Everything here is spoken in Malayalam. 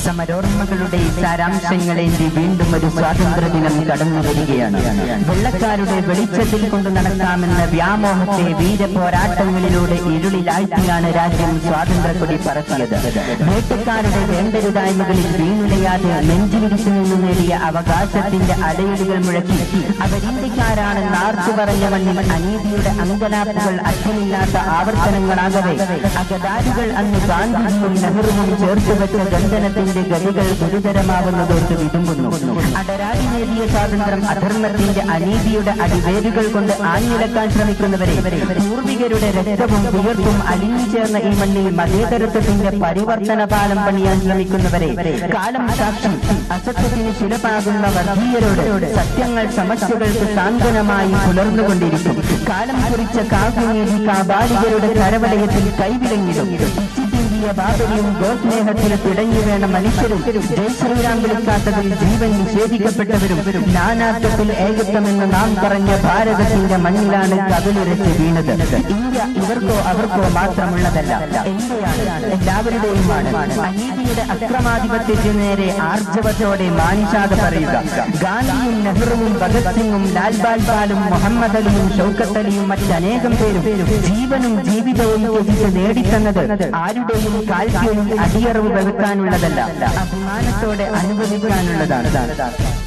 സമരോർമ്മകളുടെ സാരാംശങ്ങളേന്തി വീണ്ടും ഒരു സ്വാതന്ത്ര്യ ദിനം കടന്നു വരികയാണ് വെള്ളക്കാരുടെ വെളിച്ചത്തിൽ കൊണ്ടു നടക്കാമെന്ന വ്യാമോഹത്തെ വീരപോരാട്ടങ്ങളിലൂടെ ഇരുളിലാഴ്ത്തിയാണ് രാജ്യം സ്വാതന്ത്ര്യക്കൊടി പറത്തിയത് വേട്ടക്കാരുടെ വേണ്ടരുതായ്മകളിൽ വീണുലയാതെ നെഞ്ചിലിരിച്ചു നിന്ന് നേടിയ അവകാശത്തിന്റെ അടയലുകൾ മുഴക്കി അവരിന്ത്യക്കാരാണെന്ന് ആർത്തു പറഞ്ഞ മണ്ണിൽ അനീതിയുടെ അങ്കലാപ്പുകൾ അർത്ഥമില്ലാത്ത ആവർത്തനങ്ങളാകവെ അഗതാരികൾ അന്ന് ഗാന്ധിജിയും നെഹ്റുവും ചേർത്ത് വെച്ച ബന്ധനത്തിന്റെ ഗതികൾ ഗുരുതരമാവുന്നതോട്ട് വിതുമ്പുന്നു അടരാടി നേടിയ സ്വാതന്ത്ര്യം അധർമ്മത്തിന്റെ അനീതിയുടെ അടിവേരുകൾ കൊണ്ട് ആഞ്ഞിലക്കാൻ ശ്രമിക്കുന്നവരെ പൂർവികരുടെ രക്തവും വിയർപ്പും അലിഞ്ഞു ചേർന്ന ഈ മണ്ണിൽ മതേതരത്വത്തിന്റെ പരിവർത്തന പാലം പണിയാൻ ശ്രമിക്കുന്നവരെ കാലം സാക്ഷി അസത്യത്തിന് ശിലപാകുന്ന വർഗീയരോട് സത്യങ്ങൾ സമസ്യകൾക്ക് സാന്ത്വനമായി പുലർന്നുകൊണ്ടിരിക്കും കാലം കുറിച്ച കാകുനീതി കാബാലികരുടെ കരവലയത്തിൽ കൈവിലങ്ങിടും പിച്ചിത്തീണ്ടിയ ബാബരിയും ഗോസ്നേഹത്തിൽ പിടഞ്ഞു വേണ മനുഷ്യരും ജയ് ശ്രീറാം വിളിക്കാത്തതിൽ ജീവൻ നിഷേധിക്കപ്പെട്ടവരും നാനാത്വത്തിൽ ഏകത്വമെന്ന് നാം പറഞ്ഞ ഭാരതത്തിന്റെ മണ്ണിലാണ് കവിളുരച്ച് വീണത് ഇന്ത്യ ഇവർക്കോ അവർക്കോ മാത്രമുള്ളതല്ല എന്റെയാണ് എല്ലാവരുടെയുമാണ് അനീതിയുടെ അക്രമാധിപത്യത്തിന് നേരെ ആർജവത്തോടെ മാനിഷാദ പറയുക ഗാന്ധിയും നെഹ്റുവും ഭഗത് സിംഗും ലാൽബാൽ പാലും മുഹമ്മദ് അലിയും ഷൗക്കത്ത് അലിയും മറ്റനേകം പേരും ജീവനും ജീവിതവും ത്യജിച്ച് നേടിത്തന്നത് ആരുടെയും കാൽക്കീഴിൽ അടിയറവ് വെറുക്കാനുള്ളതല്ല അഭിമാനത്തോടെ അനുഭവിക്കാനുള്ളതാണ്